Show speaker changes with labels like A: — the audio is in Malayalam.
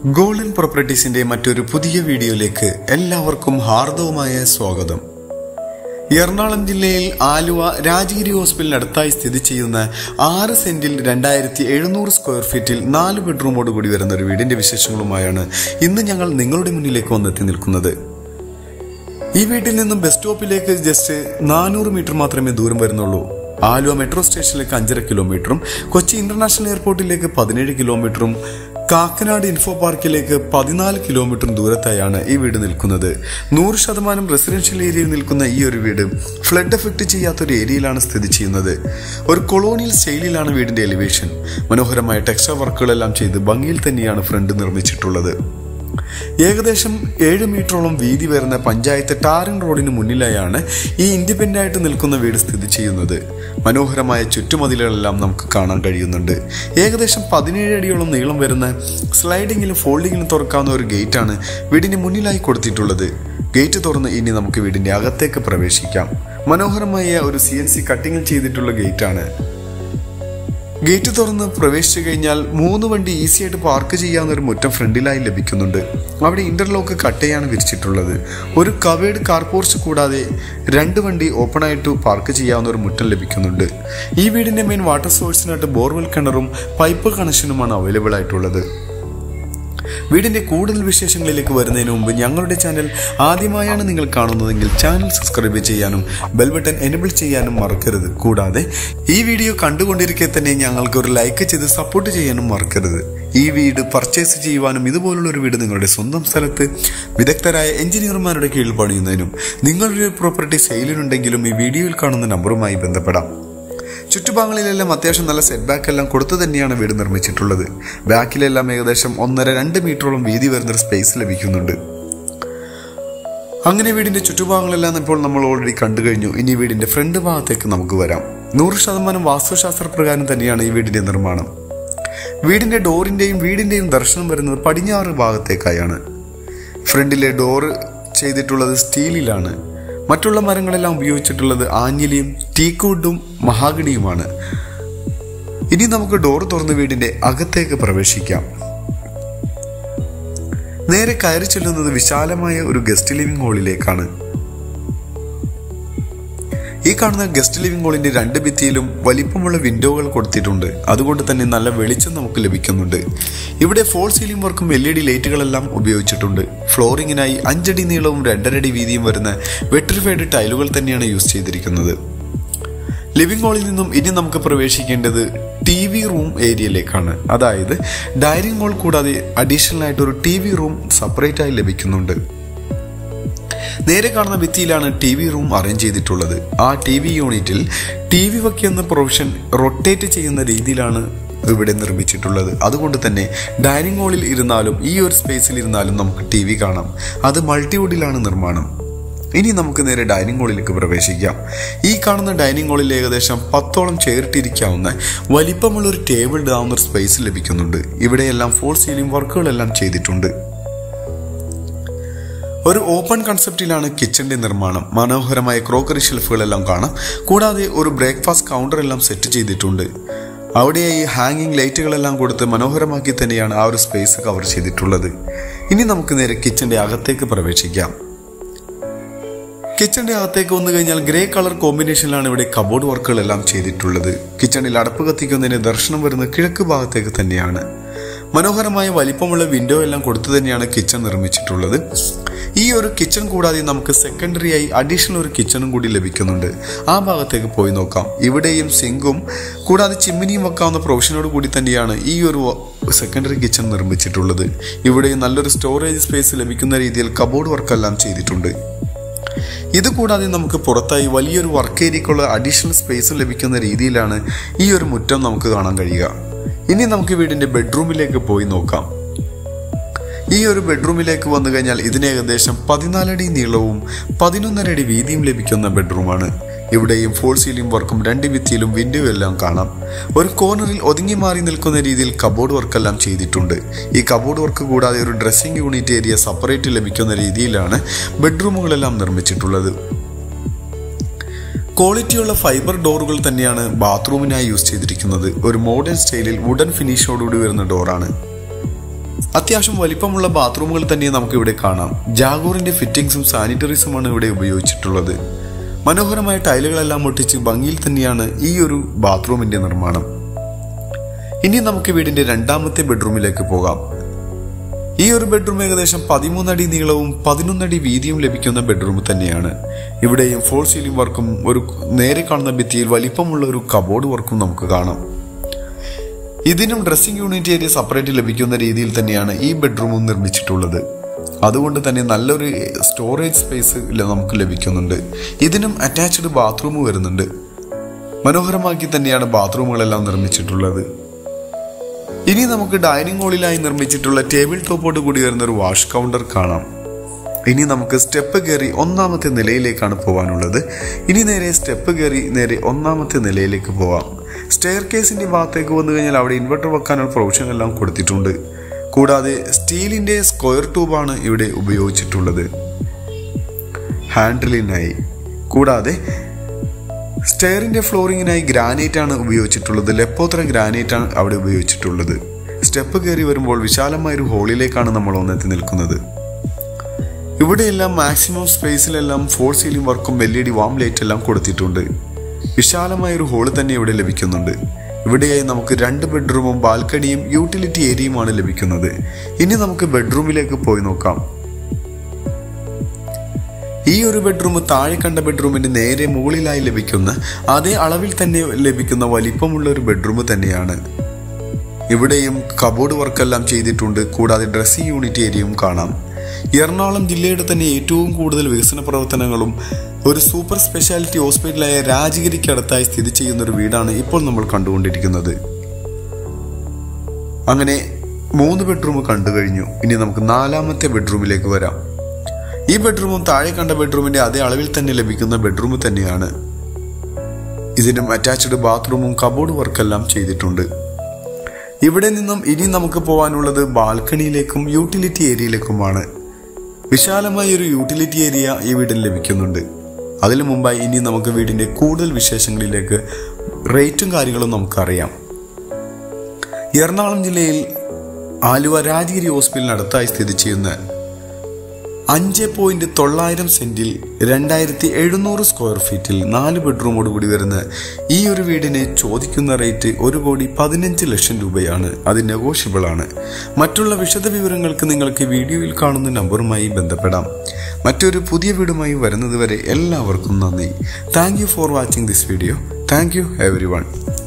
A: ഗോൾഡൻ പ്രോപ്പർട്ടീസിന്റെ മറ്റൊരു പുതിയ വീഡിയോയിലേക്ക് എല്ലാവർക്കും ഹാർദവുമായ സ്വാഗതം എറണാകുളം ജില്ലയിൽ ആലുവ രാജഗിരി ഹോസ്പിറ്റലിന് അടുത്തായി സ്ഥിതി ചെയ്യുന്ന ആറ് സെന്റിൽ രണ്ടായിരത്തി എഴുന്നൂറ് സ്ക്വയർ ഫീറ്റിൽ നാല് ബെഡ്റൂമോട് കൂടി വരുന്ന ഒരു വീടിന്റെ വിശേഷങ്ങളുമായാണ് ഇന്ന് ഞങ്ങൾ നിങ്ങളുടെ മുന്നിലേക്ക് വന്നെത്തി നിൽക്കുന്നത് ഈ വീട്ടിൽ നിന്നും ബസ് സ്റ്റോപ്പിലേക്ക് ജസ്റ്റ് നാനൂറ് മീറ്റർ മാത്രമേ ദൂരം വരുന്നുള്ളൂ ആലുവ മെട്രോ സ്റ്റേഷനിലേക്ക് അഞ്ചര കിലോമീറ്ററും കൊച്ചി ഇന്റർനാഷണൽ എയർപോർട്ടിലേക്ക് പതിനേഴ് കിലോമീറ്ററും കാക്കനാട് ഇൻഫോ പാർക്കിലേക്ക് പതിനാല് കിലോമീറ്റർ ദൂരത്തായാണ് ഈ വീട് നിൽക്കുന്നത് നൂറ് ശതമാനം റെസിഡൻഷ്യൽ ഏരിയയിൽ നിൽക്കുന്ന ഈ ഒരു വീട് ഫ്ലഡ് എഫക്ട് ചെയ്യാത്ത ഒരു ഏരിയയിലാണ് സ്ഥിതി ചെയ്യുന്നത് ഒരു കൊളോണിയൽ സ്റ്റൈലിലാണ് വീടിന്റെ എലിവേഷൻ മനോഹരമായ ടെക്സ്ചർ വർക്കുകളെല്ലാം ചെയ്ത് ഭംഗിയിൽ തന്നെയാണ് ഫ്രണ്ട് നിർമ്മിച്ചിട്ടുള്ളത് ഏകദേശം ഏഴ് മീറ്ററോളം വീതി വരുന്ന പഞ്ചായത്ത് ടാറിംഗ് റോഡിന് മുന്നിലായാണ് ഈ ഇൻഡിപെൻഡന്റ് ആയിട്ട് നിൽക്കുന്ന വീട് സ്ഥിതി ചെയ്യുന്നത് മനോഹരമായ ചുറ്റുമതിലുകളെല്ലാം നമുക്ക് കാണാൻ കഴിയുന്നുണ്ട് ഏകദേശം പതിനേഴ് അടിയോളം നീളം വരുന്ന സ്ലൈഡിങ്ങിലും ഫോൾഡിങ്ങിലും തുറക്കാവുന്ന ഒരു ഗേറ്റാണ് വീടിന് മുന്നിലായി കൊടുത്തിട്ടുള്ളത് ഗേറ്റ് തുറന്ന് ഇനി നമുക്ക് വീടിന്റെ അകത്തേക്ക് പ്രവേശിക്കാം മനോഹരമായ ഒരു സി എൻ സി കട്ടിങ്ങിൽ ചെയ്തിട്ടുള്ള ഗേറ്റാണ് ഗേറ്റ് തുറന്ന് പ്രവേശിച്ചു കഴിഞ്ഞാൽ മൂന്ന് വണ്ടി ഈസി ആയിട്ട് പാർക്ക് ചെയ്യാവുന്ന ഒരു മുറ്റം ഫ്രണ്ടിലായി ലഭിക്കുന്നുണ്ട് അവിടെ ഇന്റർലോക്ക് കട്ടയാണ് വിരിച്ചിട്ടുള്ളത് ഒരു കവേഡ് കാർ പോർച്ച് കൂടാതെ രണ്ട് വണ്ടി ഓപ്പൺ ആയിട്ട് പാർക്ക് ചെയ്യാവുന്ന ഒരു മുറ്റം ലഭിക്കുന്നുണ്ട് ഈ വീടിന്റെ മെയിൻ വാട്ടർ സോഴ്സിനായിട്ട് ബോർവെൽ കിണറും പൈപ്പ് കണക്ഷനുമാണ് അവൈലബിൾ ആയിട്ടുള്ളത് വീടിന്റെ കൂടുതൽ വിശേഷങ്ങളിലേക്ക് വരുന്നതിന് മുമ്പ് ഞങ്ങളുടെ ചാനൽ ആദ്യമായാണ് നിങ്ങൾ കാണുന്നതെങ്കിൽ ചാനൽ സബ്സ്ക്രൈബ് ചെയ്യാനും ബെൽ ബട്ടൺ എനബിൾ ചെയ്യാനും മറക്കരുത് കൂടാതെ ഈ വീഡിയോ കണ്ടുകൊണ്ടിരിക്കെ തന്നെ ഞങ്ങൾക്ക് ഒരു ലൈക്ക് ചെയ്ത് സപ്പോർട്ട് ചെയ്യാനും മറക്കരുത് ഈ വീട് പർച്ചേസ് ചെയ്യുവാനും ഇതുപോലുള്ള ഒരു വീട് നിങ്ങളുടെ സ്വന്തം സ്ഥലത്ത് വിദഗ്ധരായ എഞ്ചിനീയർമാരുടെ കീഴിൽ പണിയുന്നതിനും നിങ്ങളുടെ പ്രോപ്പർട്ടി സെയിലിനുണ്ടെങ്കിലും ഈ വീഡിയോയിൽ കാണുന്ന നമ്പറുമായി ബന്ധപ്പെടാം ചുറ്റുഭാഗങ്ങളിലെല്ലാം അത്യാവശ്യം നല്ല സെറ്റ് ബാക്ക് എല്ലാം കൊടുത്തു തന്നെയാണ് വീട് നിർമ്മിച്ചിട്ടുള്ളത് ബാക്കിലെല്ലാം ഏകദേശം ഒന്നര രണ്ട് മീറ്ററോളം വീതി വരുന്നൊരു സ്പേസ് ലഭിക്കുന്നുണ്ട് അങ്ങനെ വീടിന്റെ ചുറ്റുഭാഗങ്ങളെല്ലാം ഇപ്പോൾ നമ്മൾ ഓൾറെഡി കണ്ടു കഴിഞ്ഞു ഇനി വീടിന്റെ ഫ്രണ്ട് ഭാഗത്തേക്ക് നമുക്ക് വരാം നൂറ് ശതമാനം വാസ്തുശാസ്ത്ര പ്രകാരം തന്നെയാണ് ഈ വീടിന്റെ നിർമ്മാണം വീടിന്റെ ഡോറിന്റെയും വീടിന്റെയും ദർശനം വരുന്നത് പടിഞ്ഞാറ് ഭാഗത്തേക്കായാണ് ഫ്രണ്ടിലെ ഡോറ് ചെയ്തിട്ടുള്ളത് സ്റ്റീലിലാണ് മറ്റുള്ള മരങ്ങളെല്ലാം ഉപയോഗിച്ചിട്ടുള്ളത് ആഞ്ഞിലിയും ടീക്വുഡും മഹാഗണിയുമാണ് ഇനി നമുക്ക് ഡോർ തുറന്ന് വീടിന്റെ അകത്തേക്ക് പ്രവേശിക്കാം നേരെ കയറി ചെല്ലുന്നത് വിശാലമായ ഒരു ഗസ്റ്റ് ലിവിംഗ് ഹാളിലേക്കാണ് ഈ കാണുന്ന ഗസ്റ്റ് ലിവിംഗ് ഹാളിന്റെ രണ്ട് ഭിത്തിയിലും വലിപ്പമുള്ള വിൻഡോകൾ കൊടുത്തിട്ടുണ്ട് അതുകൊണ്ട് തന്നെ നല്ല വെളിച്ചം നമുക്ക് ലഭിക്കുന്നുണ്ട് ഇവിടെ ഫോൾ സീലിംഗ് വർക്കും എൽ ഇ ഡി ലൈറ്റുകളെല്ലാം ഉപയോഗിച്ചിട്ടുണ്ട് ഫ്ലോറിങ്ങിനായി അഞ്ചടി നീളവും രണ്ടരടി വീതിയും വരുന്ന വെട്രിഫൈഡ് ടൈലുകൾ തന്നെയാണ് യൂസ് ചെയ്തിരിക്കുന്നത് ലിവിംഗ് ഹാളിൽ നിന്നും ഇനി നമുക്ക് പ്രവേശിക്കേണ്ടത് ടി വി റൂം ഏരിയയിലേക്കാണ് അതായത് ഡൈനിങ് ഹാൾ കൂടാതെ അഡീഷണൽ ആയിട്ട് ഒരു ടി വി റൂം സെപ്പറേറ്റ് ആയി ലഭിക്കുന്നുണ്ട് നേരെ കാണുന്ന ഭിത്തിയിലാണ് ടി വി റൂം അറേഞ്ച് ചെയ്തിട്ടുള്ളത് ആ ടി വി യൂണിറ്റിൽ ടി വി വയ്ക്കുന്ന പ്രൊവിഷൻ റൊട്ടേറ്റ് ചെയ്യുന്ന രീതിയിലാണ് ഇവിടെ നിർമ്മിച്ചിട്ടുള്ളത് അതുകൊണ്ട് തന്നെ ഡൈനിങ് ഹാളിൽ ഇരുന്നാലും ഈ ഒരു സ്പേസിൽ ഇരുന്നാലും നമുക്ക് ടി വി കാണാം അത് മൾട്ടിവുഡിലാണ് നിർമ്മാണം ഇനി നമുക്ക് നേരെ ഡൈനിങ് ഹാളിലേക്ക് പ്രവേശിക്കാം ഈ കാണുന്ന ഡൈനിങ് ഹാളിൽ ഏകദേശം പത്തോളം ചെയറിട്ടിരിക്കാവുന്ന വലിപ്പമുള്ള ഒരു ടേബിൾ ഇടാവുന്ന ഒരു സ്പേസ് ലഭിക്കുന്നുണ്ട് ഇവിടെയെല്ലാം ഫോൾ സീലിംഗ് വർക്കുകളെല്ലാം ചെയ്തിട്ടുണ്ട് ഒരു ഓപ്പൺ കൺസെപ്റ്റിലാണ് കിച്ചന്റെ നിർമ്മാണം മനോഹരമായ ക്രോക്കറി ഷെൽഫുകളെല്ലാം കാണാം കൂടാതെ ഒരു ബ്രേക്ക്ഫാസ്റ്റ് കൗണ്ടർ എല്ലാം സെറ്റ് ചെയ്തിട്ടുണ്ട് അവിടെയായി ഹാങ്ങിങ് ലൈറ്റുകളെല്ലാം കൊടുത്ത് മനോഹരമാക്കി തന്നെയാണ് ആ ഒരു സ്പേസ് കവർ ചെയ്തിട്ടുള്ളത് ഇനി നമുക്ക് നേരെ കിച്ചന്റെ അകത്തേക്ക് പ്രവേശിക്കാം കിച്ചന്റെ അകത്തേക്ക് വന്നു കഴിഞ്ഞാൽ ഗ്രേ കളർ കോമ്പിനേഷനിലാണ് ഇവിടെ കബോർഡ് വർക്കുകളെല്ലാം ചെയ്തിട്ടുള്ളത് കിച്ചണിൽ അടപ്പ് കത്തിക്കുന്നതിന് ദർശനം വരുന്നത് കിഴക്ക് ഭാഗത്തേക്ക് തന്നെയാണ് മനോഹരമായ വലിപ്പമുള്ള വിൻഡോ എല്ലാം കൊടുത്തു തന്നെയാണ് കിച്ചൺ നിർമ്മിച്ചിട്ടുള്ളത് ഈ ഒരു കിച്ചൺ കൂടാതെ നമുക്ക് സെക്കൻഡറി ആയി അഡീഷണൽ ഒരു കിച്ചണും കൂടി ലഭിക്കുന്നുണ്ട് ആ ഭാഗത്തേക്ക് പോയി നോക്കാം ഇവിടെയും സിങ്കും കൂടാതെ ചിമ്മിനിയും വെക്കാവുന്ന പ്രൊവിഷനോട് കൂടി തന്നെയാണ് ഈ ഒരു സെക്കൻഡറി കിച്ചൺ നിർമ്മിച്ചിട്ടുള്ളത് ഇവിടെയും നല്ലൊരു സ്റ്റോറേജ് സ്പേസ് ലഭിക്കുന്ന രീതിയിൽ കബോർഡ് വർക്കെല്ലാം ചെയ്തിട്ടുണ്ട് ഇത് കൂടാതെ നമുക്ക് പുറത്തായി വലിയൊരു വർക്ക് ഏരിയക്കുള്ള അഡീഷണൽ സ്പേസ് ലഭിക്കുന്ന രീതിയിലാണ് ഈ ഒരു മുറ്റം നമുക്ക് കാണാൻ കഴിയുക ഇനി നമുക്ക് വീടിന്റെ ബെഡ്റൂമിലേക്ക് പോയി നോക്കാം ഈ ഒരു ബെഡ്റൂമിലേക്ക് വന്നു കഴിഞ്ഞാൽ ഇതിന് ഏകദേശം പതിനാലടി നീളവും പതിനൊന്നരടി വീതിയും ലഭിക്കുന്ന ബെഡ്റൂമാണ് ഇവിടെയും ഫോൾ സീലിംഗ് വർക്കും രണ്ട് ഭിത്തിയിലും വിൻഡോ എല്ലാം കാണാം ഒരു കോർണറിൽ ഒതുങ്ങി മാറി നിൽക്കുന്ന രീതിയിൽ കബോർഡ് വർക്കെല്ലാം ചെയ്തിട്ടുണ്ട് ഈ കബോർഡ് വർക്ക് കൂടാതെ ഒരു ഡ്രസ്സിംഗ് യൂണിറ്റ് ഏരിയ സെപ്പറേറ്റ് ലഭിക്കുന്ന രീതിയിലാണ് ബെഡ്റൂമുകളെല്ലാം നിർമ്മിച്ചിട്ടുള്ളത് ക്വാളിറ്റിയുള്ള ഫൈബർ ഡോറുകൾ തന്നെയാണ് ബാത്റൂമിനായി യൂസ് ചെയ്തിരിക്കുന്നത് ഒരു മോഡേൺ സ്റ്റൈലിൽ വുഡൻ ഫിനിഷോടുകൂടി വരുന്ന ഡോറാണ് അത്യാവശ്യം വലിപ്പമുള്ള ബാത്റൂമുകൾ തന്നെ നമുക്ക് ഇവിടെ കാണാം ജാഗോറിന്റെ ഫിറ്റിംഗ്സും സാനിറ്ററീസുമാണ് ഇവിടെ ഉപയോഗിച്ചിട്ടുള്ളത് മനോഹരമായ ടൈലുകളെല്ലാം ഒട്ടിച്ച് ഭംഗിയിൽ തന്നെയാണ് ഈ ഒരു ബാത്റൂമിന്റെ നിർമ്മാണം ഇനി നമുക്ക് വീടിന്റെ രണ്ടാമത്തെ ബെഡ്റൂമിലേക്ക് പോകാം ഈ ഒരു ബെഡ്റൂം ഏകദേശം പതിമൂന്നടി നീളവും പതിനൊന്നടി വീതിയും ലഭിക്കുന്ന ബെഡ്റൂം തന്നെയാണ് ഇവിടെയും ഫോൾ സീലിംഗ് വർക്കും ഒരു നേരെ കാണുന്ന ഭിത്തിയിൽ വലിപ്പമുള്ള ഒരു കബോർഡ് വർക്കും നമുക്ക് കാണാം ഇതിനും ഡ്രസ്സിംഗ് യൂണിറ്റ് ഏരിയ സെപ്പറേറ്റ് ലഭിക്കുന്ന രീതിയിൽ തന്നെയാണ് ഈ ബെഡ്റൂമും നിർമ്മിച്ചിട്ടുള്ളത് അതുകൊണ്ട് തന്നെ നല്ലൊരു സ്റ്റോറേജ് സ്പേസ് നമുക്ക് ലഭിക്കുന്നുണ്ട് ഇതിനും അറ്റാച്ച്ഡ് ബാത്റൂം വരുന്നുണ്ട് മനോഹരമാക്കി തന്നെയാണ് ബാത്റൂമുകളെല്ലാം നിർമ്മിച്ചിട്ടുള്ളത് ഇനി നമുക്ക് ഡൈനിങ് ഹാളിലായി നിർമ്മിച്ചിട്ടുള്ള ടേബിൾ ടോപ്പോട് കൂടി വരുന്ന ഒരു വാഷ് കൗണ്ടർ കാണാം ഇനി നമുക്ക് സ്റ്റെപ്പ് കയറി ഒന്നാമത്തെ നിലയിലേക്കാണ് പോകാനുള്ളത് ഇനി നേരെ സ്റ്റെപ്പ് കയറി നേരെ ഒന്നാമത്തെ നിലയിലേക്ക് പോവാം സ്റ്റെയർ കേസിന്റെ ഭാഗത്തേക്ക് വന്നു കഴിഞ്ഞാൽ അവിടെ ഇൻവെർട്ടർ വെക്കാനുള്ള പ്രൊവിഷൻ എല്ലാം കൊടുത്തിട്ടുണ്ട് കൂടാതെ സ്റ്റീലിന്റെ സ്ക്വയർ ട്യൂബാണ് ഇവിടെ ഉപയോഗിച്ചിട്ടുള്ളത് ഹാൻഡിലിനായി കൂടാതെ സ്റ്റെയറിന്റെ ഫ്ലോറിങ്ങിനായി ഗ്രാനൈറ്റ് ആണ് ഉപയോഗിച്ചിട്ടുള്ളത് ലെപ്പോത്ര ഗ്രാനൈറ്റ് ആണ് അവിടെ ഉപയോഗിച്ചിട്ടുള്ളത് സ്റ്റെപ്പ് കയറി വരുമ്പോൾ വിശാലമായ ഒരു ഹോളിലേക്കാണ് നമ്മൾ ഒന്നെത്തി നിൽക്കുന്നത് ഇവിടെയെല്ലാം മാക്സിമം സ്പേസിലെല്ലാം ഫോർ സീലിംഗ് വർക്കും L E D warm light എല്ലാം കൊടുത്തിട്ടുണ്ട് വിശാലമായ ഒരു ഹോള് തന്നെ ഇവിടെ ലഭിക്കുന്നുണ്ട് ഇവിടെയായി നമുക്ക് രണ്ട് ബെഡ്റൂമും ബാൽക്കണിയും യൂട്ടിലിറ്റി ഏരിയയുമാണ് ലഭിക്കുന്നത് ഇനി നമുക്ക് ബെഡ്റൂമിലേക്ക് പോയി നോക്കാം ഈ ഒരു ബെഡ്റൂം താഴെ കണ്ട ബെഡ്റൂമിന് നേരെ മുകളിലായി ലഭിക്കുന്ന അതേ അളവിൽ തന്നെ ലഭിക്കുന്ന വലിപ്പമുള്ള ഒരു ബെഡ്റൂം തന്നെയാണ് ഇവിടെയും കബോർഡ് വർക്കെല്ലാം ചെയ്തിട്ടുണ്ട് കൂടാതെ ഡ്രസ്സിംഗ് യൂണിറ്റ് ഏരിയയും കാണാം എറണാകുളം ജില്ലയുടെ തന്നെ ഏറ്റവും കൂടുതൽ വികസന പ്രവർത്തനങ്ങളും ഒരു സൂപ്പർ സ്പെഷ്യാലിറ്റി ഹോസ്പിറ്റലായ രാജഗിരിക്ക് അടുത്തായി സ്ഥിതി ചെയ്യുന്ന ഒരു വീടാണ് ഇപ്പോൾ നമ്മൾ കണ്ടുകൊണ്ടിരിക്കുന്നത് അങ്ങനെ മൂന്ന് ബെഡ്റൂം കണ്ടു കഴിഞ്ഞു ഇനി നമുക്ക് നാലാമത്തെ ബെഡ്റൂമിലേക്ക് വരാം ഈ ബെഡ്റൂമും താഴെ കണ്ട ബെഡ്റൂമിന്റെ അതേ അളവിൽ തന്നെ ലഭിക്കുന്ന ബെഡ്റൂം തന്നെയാണ് ഇതിനും അറ്റാച്ച്ഡ് ബാത്റൂമും കബോർഡ് വർക്കെല്ലാം ചെയ്തിട്ടുണ്ട് ഇവിടെ നിന്നും ഇനി നമുക്ക് പോകാനുള്ളത് ബാൽക്കണിയിലേക്കും യൂട്ടിലിറ്റി ഏരിയയിലേക്കുമാണ് വിശാലമായ ഒരു യൂട്ടിലിറ്റി ഏരിയ ഈ വീടിൽ ലഭിക്കുന്നുണ്ട് അതിനു മുമ്പായി ഇനി നമുക്ക് വീടിന്റെ കൂടുതൽ വിശേഷങ്ങളിലേക്ക് റേറ്റും കാര്യങ്ങളും നമുക്കറിയാം എറണാകുളം ജില്ലയിൽ ആലുവ രാജഗിരി ഹോസ്പിറ്റലിനടുത്തായി സ്ഥിതി ചെയ്യുന്ന അഞ്ച് പോയിന്റ് തൊള്ളായിരം സെന്റിൽ രണ്ടായിരത്തി എഴുന്നൂറ് സ്ക്വയർ ഫീറ്റിൽ നാല് ബെഡ്റൂമോട് കൂടി വരുന്ന ഈ ഒരു വീടിന് ചോദിക്കുന്ന റേറ്റ് ഒരു കോടി പതിനഞ്ച് ലക്ഷം രൂപയാണ് അത് നെഗോഷ്യബിൾ ആണ് മറ്റുള്ള വിശദ വിവരങ്ങൾക്ക് നിങ്ങൾക്ക് വീഡിയോയിൽ കാണുന്ന നമ്പറുമായി ബന്ധപ്പെടാം മറ്റൊരു പുതിയ വീടുമായി വരുന്നതുവരെ എല്ലാവർക്കും നന്ദി thank you for watching this video thank you every one